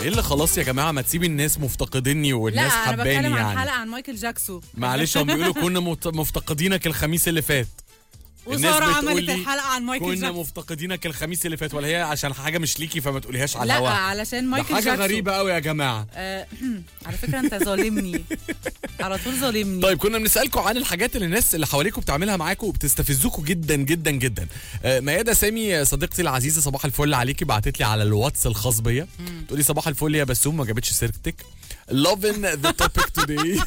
ايه اللي خلاص يا جماعه ما تسيب الناس مفتقديني لا والناس انا حباني بتكلم عن يعني حلقه عن مايكل جاكسون معلش هم بيقولوا كنا مت- مفتقدينك الخميس اللي فات الناس وساره بتقول عملت لي الحلقه عن مايكل كنا جاكسون مفتقدينك الخميس اللي فات ولا هي عشان حاجه مش ليكي فما تقوليهاش على لا الهواء علشان ده مايكل حاجه جاكسون غريبه قوي يا جماعه آه، على فكره انت ظالمني على طول ظالمني طيب كنا بنسالكم عن الحاجات اللي الناس اللي حواليكم بتعملها معاكم وبتستفزكم جدا جدا جدا آه، ميادة سامي صديقتي العزيزه صباح الفل عليكي بعتت لي على الواتس الخاص بيا تقولي صباح الفل يا بسوم ما جابتش سيرتك loving the topic today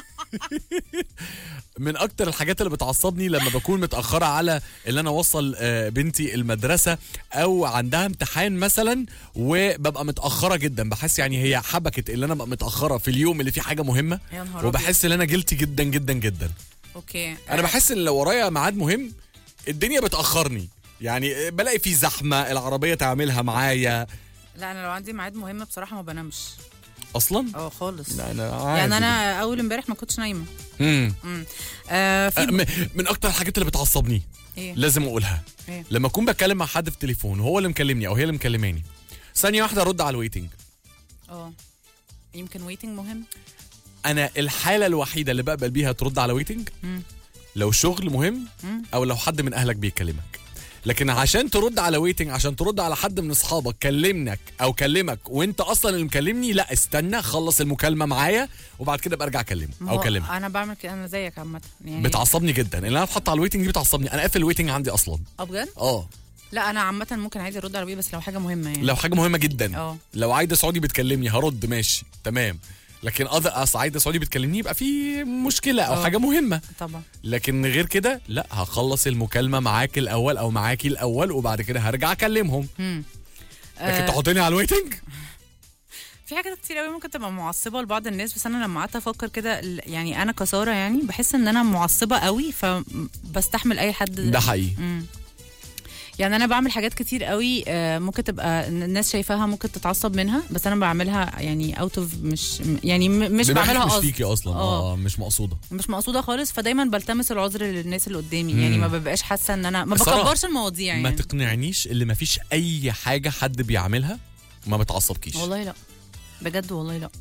من اكتر الحاجات اللي بتعصبني لما بكون متاخره على اللي انا اوصل آه، بنتي المدرسه او عندها امتحان مثلا وببقى متاخره جدا بحس يعني هي حبكت اللي انا ببقى متاخره في اليوم اللي فيه حاجه مهمه يا نهار أبيض. وبحس ان انا جلتي جدا جدا جدا اوكي انا بحس ان لو ورايا ميعاد مهم الدنيا بتاخرني يعني بلاقي في زحمه العربيه تعملها معايا لا انا لو عندي ميعاد مهم بصراحه ما بنامش اصلا اه خالص لا انا عادي. يعني انا اول امبارح ما كنتش نايمه مم. مم. آه أه، في م- من اكتر الحاجات اللي بتعصبني ايه لازم اقولها ايه لما اكون بتكلم مع حد في التليفون وهو اللي مكلمني او هي اللي مكلماني ثانيه واحده ارد على الويتنج اه يمكن ويتنج مهم انا الحاله الوحيده اللي بقبل بيها ترد على ويتنج مم. لو شغل مهم مم. او لو حد من اهلك بيكلمك لكن عشان ترد على ويتنج عشان ترد على حد من اصحابك كلمنك او كلمك وانت اصلا اللي مكلمني لا استنى خلص المكالمه معايا وبعد كده برجع اكلمه ما او هو اكلمك انا بعمل كده انا زيك عامه يعني بتعصبني جدا ان انا اتحط على الويتنج دي بتعصبني انا قافل الويتنج عندي اصلا اه بجد اه لا انا عامه ممكن عايزه ارد على بيه بس لو حاجه مهمه يعني لو حاجه مهمه جدا اه لو عايده سعودي بتكلمني هرد ماشي تمام لكن اذا اصل عايده سعودي بتكلمني يبقى في مشكله او آه. حاجه مهمه طبعا لكن غير كده لا هخلص المكالمه معاك الاول او معاكي الاول وبعد كده هرجع اكلمهم مم. لكن آه، تحطني على الويتنج في حاجات كتير قوي ممكن تبقى معصبه لبعض الناس بس انا لما قعدت افكر كده ال- يعني انا كساره يعني بحس ان انا معصبه قوي فبستحمل اي حد ده حقيقي مم. يعني انا بعمل حاجات كتير قوي آه، ممكن تبقى الناس شايفاها ممكن تتعصب منها بس انا بعملها يعني اوت اوف مش يعني م- مش دماغك بعملها مش قصد فيكي اصلا آه. اه مش مقصوده مش مقصوده خالص فدايما بلتمس العذر للناس اللي قدامي يعني مم. ما ببقاش حاسه ان انا ما سارة، بكبرش المواضيع ما يعني تقنعنيش اللي ما فيش اي حاجه حد بيعملها ما بتعصبكيش والله لا بجد والله لا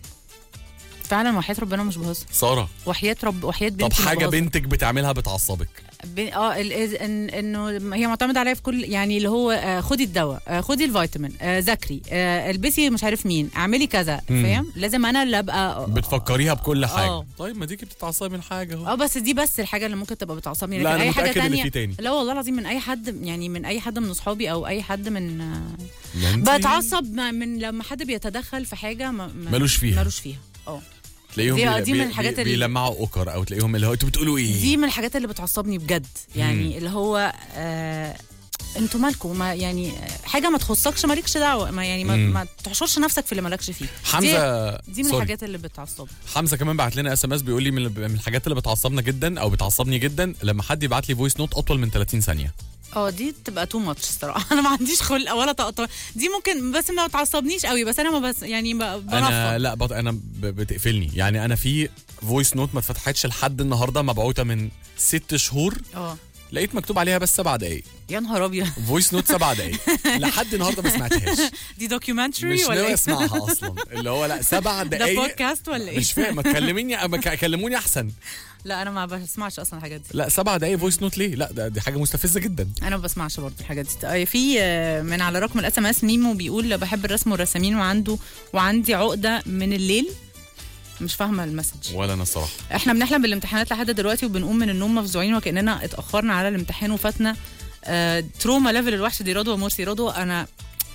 فعلا وحياة ربنا مش بهزر ساره وحياة رب وحياة طب بنتي ما حاجه بهزر. بنتك بتعملها بتعصبك بن... اه ال... إز- إن... انه هي معتمده عليا في كل يعني اللي هو آه خدي الدواء آه خدي الفيتامين آه ذاكري آه البسي مش عارف مين اعملي كذا مم. فاهم لازم انا اللي ابقى بتفكريها بكل حاجه آه. طيب ما ديكي بتتعصبي من حاجه اهو اه بس دي بس الحاجه اللي ممكن تبقى بتعصبني لا، لكن أنا اي حاجه متأكد إن تانية في تاني. لا والله العظيم من اي حد يعني من اي حد من اصحابي او اي حد من آه، ما انتي بتعصب م- من لما حد بيتدخل في حاجه ما... ما... ملوش فيها. ملوش فيها اه تلاقيهم دي- بيلا- دي من بي- الحاجات بي- اللي- بيلمعوا اوكر او تلاقيهم اللي هو انتوا بتقولوا ايه دي من الحاجات اللي بتعصبني بجد يعني اللي هو آه انتوا مالكم ما يعني آه، حاجه ما تخصكش مالكش دعوه ما يعني ما, مم. ما تحشرش نفسك في اللي مالكش فيه حمزه دي, دي من سوري. الحاجات اللي بتعصبني حمزه كمان بعت لنا اس ام اس بيقول لي من من الحاجات اللي بتعصبنا جدا او بتعصبني جدا لما حد يبعت لي فويس نوت اطول من 30 ثانيه اه دي تبقى تو ماتش الصراحه انا ما عنديش خلق ولا طاقه دي ممكن بس ما تعصبنيش قوي بس انا ما بس يعني ب- انا بنفض لا بط... انا ب... بتقفلني يعني انا في فويس نوت ما اتفتحتش لحد النهارده مبعوته من ست شهور اه لقيت مكتوب عليها بس سبع دقايق يا نهار ابيض فويس نوت سبع دقايق لحد النهارده ما سمعتهاش دي دوكيومنتري مش ولا ناوي ايه اسمعها اصلا اللي هو لا سبع ده دقايق بودكاست ولا ايه مش فاهم ما تكلميني ما ك- كلموني احسن لا انا ما بسمعش اصلا الحاجات دي لا سبع دقايق فويس نوت ليه لا ده دي حاجه مستفزه جدا انا ما بسمعش برضه الحاجات دي آه، في آه، من على رقم الاس ام اس ميمو بيقول بحب الرسم والرسامين وعنده وعندي عقده من الليل مش فاهمه المسج ولا انا الصراحه احنا بنحلم بالامتحانات لحد دلوقتي وبنقوم من النوم مفزوعين وكاننا اتاخرنا على الامتحان وفاتنا آه تروما ليفل الوحش دي رضوى مرسي رضوى انا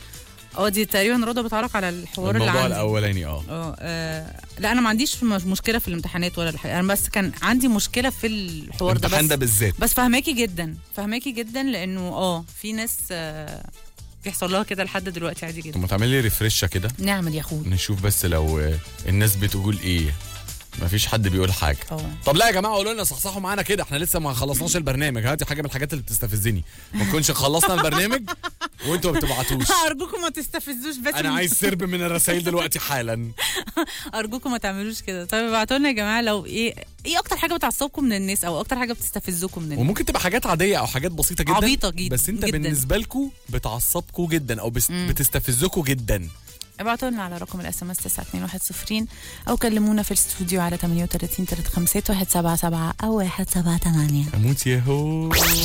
اه دي تقريبا رضوى بتعرق على الحوار اللي الموضوع عندي الاولاني اه اه آه، لا انا ما عنديش مش- مشكله في الامتحانات ولا الحاجة. انا بس كان عندي مشكله في الحوار ده الامتحان بس ده بالذات بس فهماكي جدا فهماكي جدا لانه اه في ناس آه بيحصل لها كده لحد دلوقتي عادي طب جدا ما تعمل لي ريفرشه كده نعمل يا اخوي نشوف بس لو آه، الناس بتقول ايه ما فيش حد بيقول حاجه اه طب لا يا جماعه قولوا لنا صحصحوا معانا كده احنا لسه ما خلصناش البرنامج هاتي حاجه من الحاجات اللي بتستفزني ما نكونش خلصنا البرنامج وانتوا ما بتبعتوش ارجوكم ما تستفزوش بس انا عايز سرب من الرسائل دلوقتي حالا ارجوكم ما تعملوش كده طيب ابعتوا لنا يا جماعه لو ايه ايه اكتر حاجه بتعصبكم من الناس او اكتر حاجه بتستفزكم من الناس وممكن تبقى حاجات عاديه او حاجات بسيطه جدا عبيطة جد- بس انت جداً. بالنسبه لكم بتعصبكم جدا او بس بتستفزكم جدا ابعتوا لنا على رقم الاس ام اس 921 او كلمونا في الاستوديو على 38 35 177 او 178 اموت يا هو